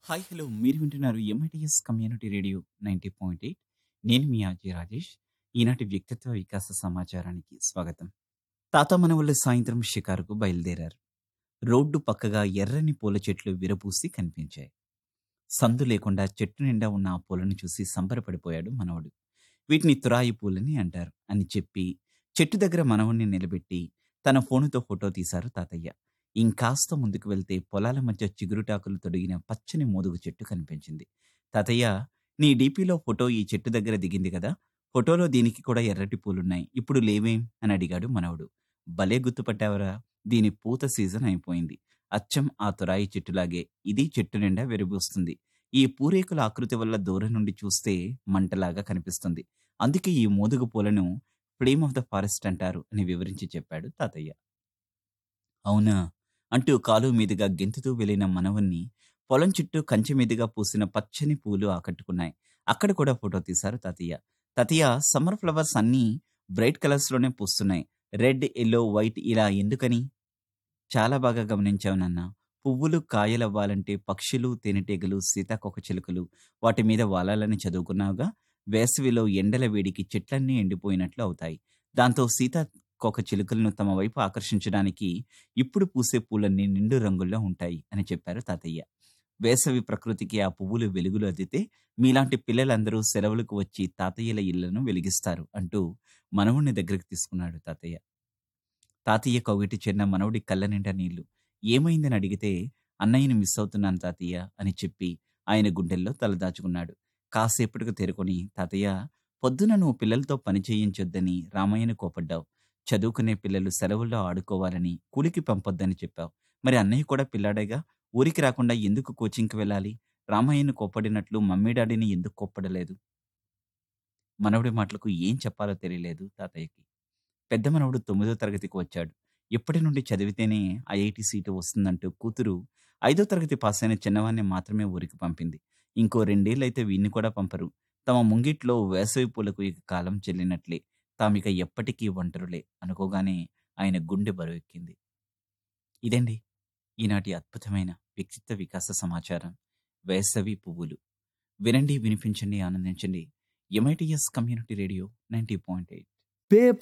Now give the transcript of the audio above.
hi hello మీరు వింటున్నారు MITS community radio ninety point eight నేను మీ ఆజీ రాజేష్ ఈనాటి వ్యక్తిత్వ వికాస సమాచారానికి స్వాగతం తాత మనవళ్ళు సాయంత్రం షికారుకు బయలుదేరారు రోడ్డు పక్కగా ఎర్రని పూల చెట్లు విరపూసి కనిపించాయి సందు లేకుండా చెట్టు నిండా ఉన్న ఆ పూలను చూసి సంబరపడిపోయాడు మనవడు వీటిని తురాయి పూలని అంటారు అని చెప్పి చెట్టు దగ్గర మనవణ్ణి నిలబెట్టి తన ఫోనుతో ఫోటో తీశారు తాతయ్య ఇంకాస్త ముందుకు వెళ్తే పొలాల మధ్య చిగురుటాకులు తొడిగిన పచ్చని మోదుగు చెట్టు కనిపించింది తాతయ్య నీ డీపీలో ఫోటో ఈ చెట్టు దగ్గర దిగింది కదా ఫోటోలో దీనికి కూడా ఎర్రటి పూలున్నాయి ఇప్పుడు లేవేం అని అడిగాడు మనవడు భలే గుర్తుపట్టావరా దీని పూత సీజన్ అయిపోయింది అచ్చం ఆ తురాయి చెట్టులాగే ఇది చెట్టు నిండా వెలుగుస్తుంది ఈ పూరేకుల ఆకృతి వల్ల దూరం నుండి చూస్తే మంటలాగా కనిపిస్తుంది అందుకే ఈ మోదుగు పూలను ఫ్లేమ్ ఆఫ్ ద ఫారెస్ట్ అంటారు అని వివరించి చెప్పాడు తాతయ్య అవునా అంటూ కాలు మీదుగా గెంతుతూ వెళ్లిన మనవన్ని పొలం చుట్టూ కంచె మీదుగా పూసిన పచ్చని పూలు ఆకట్టుకున్నాయి అక్కడ కూడా ఫోటో తీశారు తాతయ్య తాతయ్య సమ్మర్ ఫ్లవర్స్ అన్నీ బ్రైట్ కలర్స్ లోనే పూస్తున్నాయి రెడ్ ఎల్లో వైట్ ఇలా ఎందుకని చాలా బాగా గమనించావు నాన్న పువ్వులు కాయలవ్వాలంటే పక్షులు తేనెటీగలు సీతాకొక చిలుకలు వాటి మీద వాలాలని చదువుకున్నావుగా వేసవిలో ఎండల వేడికి చెట్లన్నీ ఎండిపోయినట్లు అవుతాయి దాంతో సీతాకొక చిలుకలను తమ వైపు ఆకర్షించడానికి ఇప్పుడు పూసే పూలన్నీ నిండు రంగుల్లో ఉంటాయి అని చెప్పారు తాతయ్య వేసవి ప్రకృతికి ఆ పువ్వులు వెలుగులు అద్దితే మీలాంటి పిల్లలందరూ సెలవులకు వచ్చి తాతయ్యల ఇళ్లను వెలిగిస్తారు అంటూ మనవుణ్ణి దగ్గరికి తీసుకున్నాడు తాతయ్య తాతయ్య కౌగిటి చెన్న మనవుడి కళ్ళ నిండా నీళ్లు ఏమైందని అడిగితే అన్నయ్యని మిస్ అవుతున్నాను తాతయ్య అని చెప్పి ఆయన గుండెల్లో తలదాచుకున్నాడు కాసేపటికి తేరుకొని తాతయ్య పొద్దున నువ్వు పిల్లలతో పని చేయించొద్దని రామయ్యను కోపడ్డావు చదువుకునే పిల్లలు సెలవుల్లో ఆడుకోవాలని కూలికి పంపొద్దని చెప్పావు మరి అన్నయ్య కూడా పిల్లాడేగా ఊరికి రాకుండా ఎందుకు కోచింగ్కి వెళ్ళాలి రామయ్యను కోప్పడినట్లు మమ్మీ డాడీని ఎందుకు కోప్పడలేదు మనవడి మాటలకు ఏం చెప్పాలో తెలియలేదు తాతయ్యకి పెద్ద మనవడు తొమ్మిదో తరగతికి వచ్చాడు ఎప్పటి నుండి చదివితేనే ఐఐటి సీటు వస్తుందంటూ కూతురు ఐదో తరగతి పాస్ అయిన చిన్నవాడిని మాత్రమే ఊరికి పంపింది ఇంకో రెండేళ్ళైతే వీణ్ణి కూడా పంపరు తమ ముంగిట్లో వేసవి పూలకు ఇక కాలం చెల్లినట్లే తామిక ఎప్పటికీ ఒంటరులే అనుకోగానే ఆయన గుండె బరువెక్కింది ఇదండి ఈనాటి అద్భుతమైన వ్యక్తిత్వ వికాస సమాచారం వేసవి పువ్వులు వినండి వినిపించండి ఆనందించండి MITS community radio ninety point eight pay